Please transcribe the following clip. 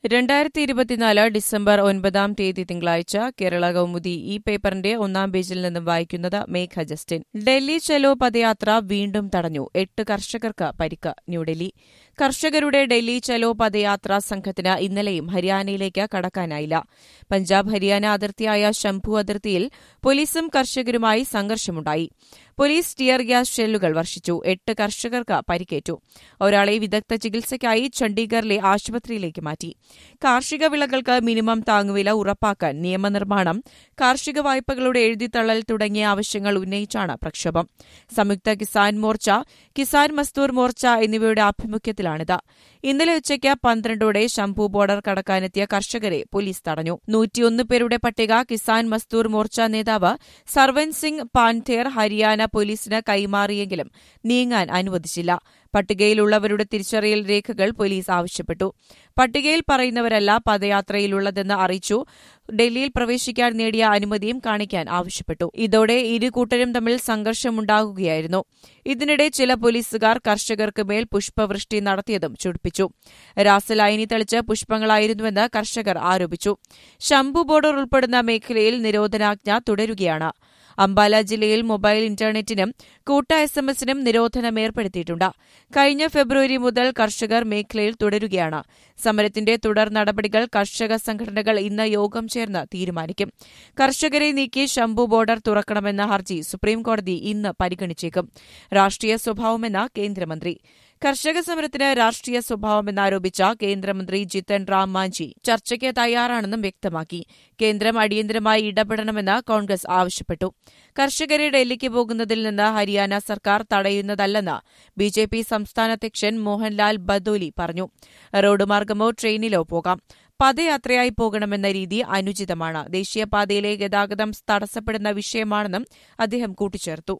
രണ്ടായിരത്തി ഇരുപത്തിനാല് ഡിസംബർ ഒൻപതാം തീയതി തിങ്കളാഴ്ച കേരള കൗമുദി ഈ പേപ്പറിന്റെ ഒന്നാം പേജിൽ നിന്നും വായിക്കുന്നത് മേഘ ജസ്റ്റിൻ ഡൽഹി ചലോ പദയാത്ര വീണ്ടും തടഞ്ഞു എട്ട് കർഷകർക്ക് പരിക്ക് ന്യൂഡൽഹി കർഷകരുടെ ഡൽഹി ചലോ പദയാത്ര സംഘത്തിന് ഇന്നലെയും ഹരിയാനയിലേക്ക് കടക്കാനായില്ല പഞ്ചാബ് ഹരിയാന അതിർത്തിയായ ശംഭു അതിർത്തിയിൽ പോലീസും കർഷകരുമായി സംഘർഷമുണ്ടായി പോലീസ് ടിയർ ഗ്യാസ് ഷെല്ലുകൾ വർഷിച്ചു എട്ട് കർഷകർക്ക് പരിക്കേറ്റു ഒരാളെ വിദഗ്ധ ചികിത്സയ്ക്കായി ചണ്ഡീഗറിലെ ആശുപത്രിയിലേക്ക് മാറ്റി കാർഷിക വിളകൾക്ക് മിനിമം താങ്ങുവില ഉറപ്പാക്കാൻ നിയമനിർമ്മാണം കാർഷിക വായ്പകളുടെ എഴുതിത്തള്ളൽ തുടങ്ങിയ ആവശ്യങ്ങൾ ഉന്നയിച്ചാണ് പ്രക്ഷോഭം സംയുക്ത കിസാൻ മോർച്ച കിസാൻ മസ്ദൂർ മോർച്ച എന്നിവയുടെ ആഭിമുഖ്യത്തിലാണിത് ഇന്നലെ ഉച്ചയ്ക്ക് പന്ത്രണ്ടോടെ ശംഭു ബോർഡർ കടക്കാനെത്തിയ കർഷകരെ പോലീസ് തടഞ്ഞു നൂറ്റിയൊന്ന് പേരുടെ പട്ടിക കിസാൻ മസ്ദൂർ മോർച്ച നേതാവ് സർവൻ സിംഗ് പാൻഥേർ ഹരിയാന പോലീസിന് കൈമാറിയെങ്കിലും നീങ്ങാൻ അനുവദിച്ചില്ല പട്ടികയിലുള്ളവരുടെ തിരിച്ചറിയൽ രേഖകൾ പോലീസ് ആവശ്യപ്പെട്ടു പട്ടികയിൽ പറയുന്നവരല്ല പദയാത്രയിലുള്ളതെന്ന് അറിയിച്ചു ഡൽഹിയിൽ പ്രവേശിക്കാൻ നേടിയ അനുമതിയും കാണിക്കാൻ ആവശ്യപ്പെട്ടു ഇതോടെ ഇരു കൂട്ടരും തമ്മിൽ സംഘർഷമുണ്ടാകുകയായിരുന്നു ഇതിനിടെ ചില പോലീസുകാർ കർഷകർക്ക് മേൽ പുഷ്പവൃഷ്ടി നടത്തിയതും ചുടിപ്പിച്ചു രാസലായനി തെളിച്ച് പുഷ്പങ്ങളായിരുന്നുവെന്ന് കർഷകർ ആരോപിച്ചു ശംഭു ബോർഡർ ഉൾപ്പെടുന്ന മേഖലയിൽ നിരോധനാജ്ഞ തുടരുകയാണ് അംബാല ജില്ലയിൽ മൊബൈൽ ഇന്റർനെറ്റിനും കൂട്ട എസ് എം എസിനും നിരോധനം ഏർപ്പെടുത്തിയിട്ടുണ്ട് കഴിഞ്ഞ ഫെബ്രുവരി മുതൽ കർഷകർ മേഖലയിൽ തുടരുകയാണ് സമരത്തിന്റെ തുടർ നടപടികൾ കർഷക സംഘടനകൾ ഇന്ന് യോഗം ചേർന്ന് തീരുമാനിക്കും കർഷകരെ നീക്കി ശംഭു ബോർഡർ തുറക്കണമെന്ന ഹർജി സുപ്രീംകോടതി ഇന്ന് പരിഗണിച്ചേക്കും രാഷ്ട്രീയ സ്വഭാവമെന്ന കേന്ദ്രമന്ത്രി കർഷക സമരത്തിന് രാഷ്ട്രീയ സ്വഭാവമെന്നാരോപിച്ച കേന്ദ്രമന്ത്രി ജിതൻ റാം മാഞ്ചി ചർച്ചയ്ക്ക് തയ്യാറാണെന്നും വ്യക്തമാക്കി കേന്ദ്രം അടിയന്തരമായി ഇടപെടണമെന്ന് കോൺഗ്രസ് ആവശ്യപ്പെട്ടു കർഷകരെ ഡൽഹിക്ക് പോകുന്നതിൽ നിന്ന് ഹരിയാന സർക്കാർ തടയുന്നതല്ലെന്ന് ബി ജെ പി സംസ്ഥാന അധ്യക്ഷൻ മോഹൻലാൽ ബദോലി പറഞ്ഞു റോഡ് മാർഗമോ ട്രെയിനിലോ പോകാം പദയാത്രയായി പോകണമെന്ന രീതി അനുചിതമാണ് ദേശീയപാതയിലെ ഗതാഗതം തടസ്സപ്പെടുന്ന വിഷയമാണെന്നും അദ്ദേഹം കൂട്ടിച്ചേർത്തു